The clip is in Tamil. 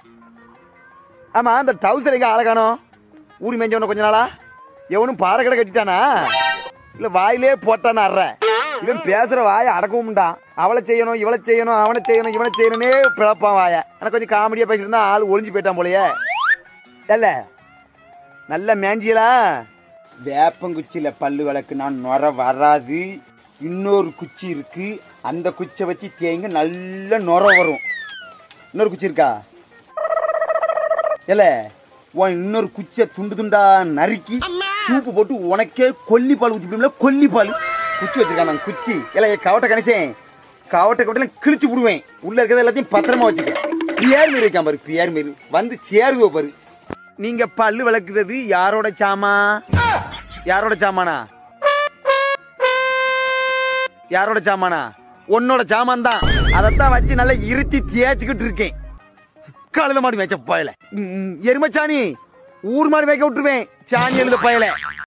ஆமா அந்த டவுசர் எங்க ஆளகானோ ஊறி மேஞ்சவன கொஞ்ச நாளா எவனும் பாறை கடை கட்டிட்டானா இல்ல வாயிலே போட்டானா அற இவன் பேசுற வாயை அடக்கவும்டான் அவளை செய்யணும் இவளை செய்யணும் அவனை செய்யணும் இவனை செய்யணும்னே பிழப்பான் வாய ஆனா கொஞ்சம் காமெடியா பேசிட்டு இருந்தா ஆள் ஒளிஞ்சு போயிட்டான் போலயே இல்ல நல்ல மேஞ்சியலா வேப்பங்குச்சியில பல்லு விளக்கு நான் நுர வராது இன்னொரு குச்சி இருக்கு அந்த குச்சை வச்சு தேங்க நல்ல நுர வரும் இன்னொரு குச்சி இருக்கா இல்ல உன் இன்னொரு குச்சியை துண்டு துண்டா நறுக்கி சூப்பு போட்டு உனக்கே கொல்லி பால் ஊத்தி கொல்லி பால் குச்சி வச்சிருக்கான் நான் குச்சி இல்ல என் கவட்டை கணிச்சேன் கவட்டை கவட்டை கிழிச்சு விடுவேன் உள்ள இருக்கிறது எல்லாத்தையும் பத்திரமா வச்சுக்க பியார் மாரி வைக்காம பாரு பியார் மாரி வந்து சேருவ பாரு நீங்க பல்லு விளக்குறது யாரோட சாமா யாரோட சாமானா யாரோட சாமானா உன்னோட சாமான் தான் அதைத்தான் வச்சு நல்லா இருத்தி தேய்ச்சிக்கிட்டு இருக்கேன் கழுத மாடு மேய்ச்ச பயல எருமச்சாணி ஊர் மாடு மேய்க்க விட்டுருவேன் சாணி எழுத பயல